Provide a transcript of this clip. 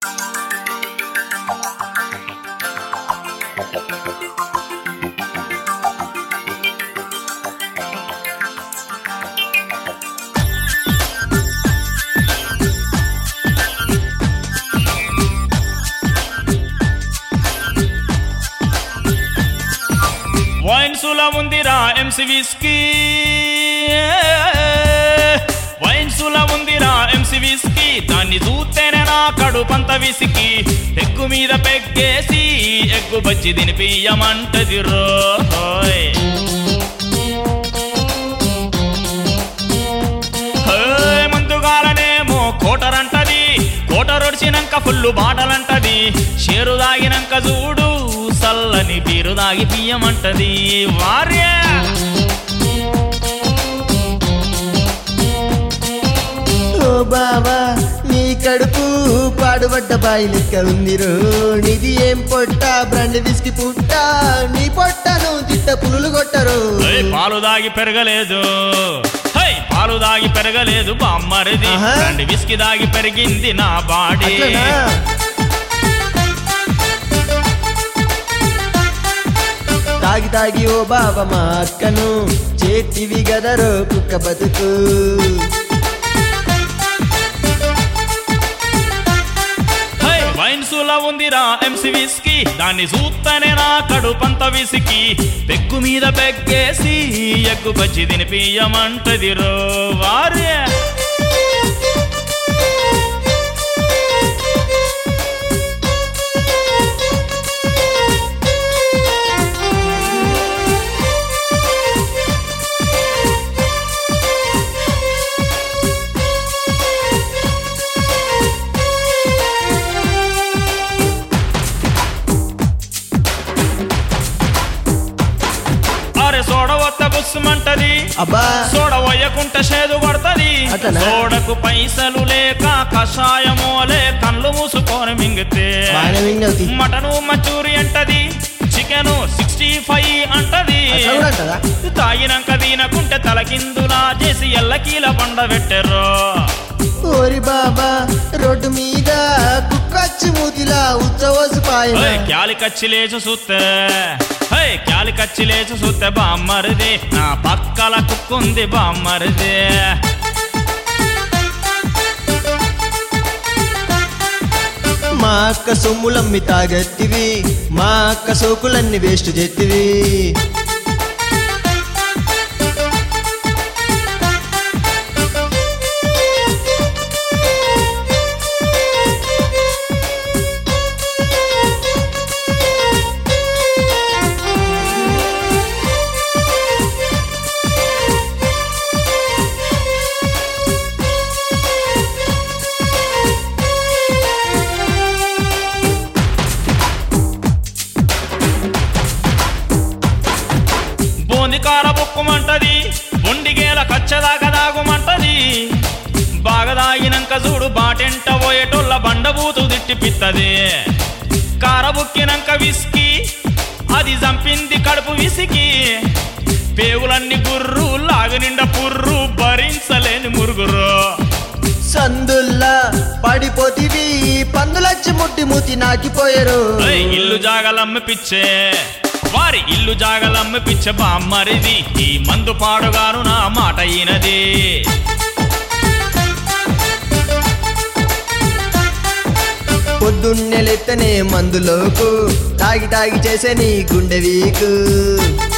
వైన్సుల ఉందిరా MC whisky వైన్సుల ఉందిరా MC whisky దాన్ని చూస్తేనే నా కడుపంత విసికి ఎగ్గు మీద పెగ్గేసి ఎగ్గు బజ్జి తినిపియమంటది రోయ్ హేయ్, ముందుగాలనేమో కోటరంటది కోటరొడిచినాక ఫుల్లు బాటలంటది షేరు దాగినాక చూడు సల్లని బీరు దాగి పియ్యమంటది వార్య ఓ బావా నీ కడుపు పాడుబడ్డ బాయి లెక్క ఉందిరో నీది ఏం పొట్ట బ్రాండ్ విస్కి పుట్ట నీ పొట్టను తిట్ట పులులు కొట్టరు హేయ్, పాలు దాగి పెరగలేదు హై పాలు దాగి పెరగలేదు బామ్మరిది ఆహా. రెండు విస్కి దాగి పెరిగింది నా బాడీ అట్లనా తాగి తాగి ఓ బావ మా అక్కను చేతివి గదరో కుక్క బతుకు హై వైన్సులా ఉందిరా ఎంసి విస్కీ దాన్ని చూస్తేనే నా కడుపంత విసికి పెగ్గు మీద పెగ్గేసి ఎగ్గు బజ్జి తినిపియమంటది రో వారే అరే సోడ వత్త బుస్సుమంటది అబ్బా సోడ వయ్యకుంట చేదు కొడతది అట్లనా? సోడకు పైసలు లేక కషాయమోలే కళ్ళు మూసుకొని మింగితే బాగానే వింగవుతి మటను మచూరి అంటది చికెను సిక్స్టీ ఫైవ్ అంటది అట్లా కూడా అంటదా తాగినాక తినకుంటే తలకిందులా చేసి ఎల్లకీల పండ పెట్టెర్రో ఓరి బాబా రోడ్డు మీద కుక్కచ్చి మూతిలా ఉచ్చవోసిపాయన హే, క్యాలి కచ్చి లేచి చూస్తే హే క్యాలి కచ్చి లేచి చూస్తే బామ్మరిది నా పక్కల కుక్కుంది బామ్మరిది మా అక్క సొమ్ములమ్మి తాగెత్తివి మా అక్క సోకులన్నీ వేస్ట్ చేతివి బోందికార బుక్కుమంటది బొండిగేల కచ్చదాకా దాగుమంటది బాగా దాగినాక చూడు బాటెంట పోయేటోళ్ళ బండబూతు తిట్టిపిత్తది కార బుక్కినాక విసికి అది చంపింది కడుపు విసికి పేగులన్నీ గుర్రు లాగనిండ పుర్రు భరించలేని మురుగురు సందుల్లా పడిపోతివి పందులచ్చి ముట్టి మూతి నాకిపోయారు ఏయ్, ఇల్లు జాగలమ్మ పిచ్చే వారి ఇల్లు జాగలమ్మ పిచ్చే బామ్మరిది ఈ మందు పాడుగాను నా మాట ఈనది పొద్దున్నే లెత్తనే మందులోకు తాగి తాగి చేసే నీ గుండె వీకు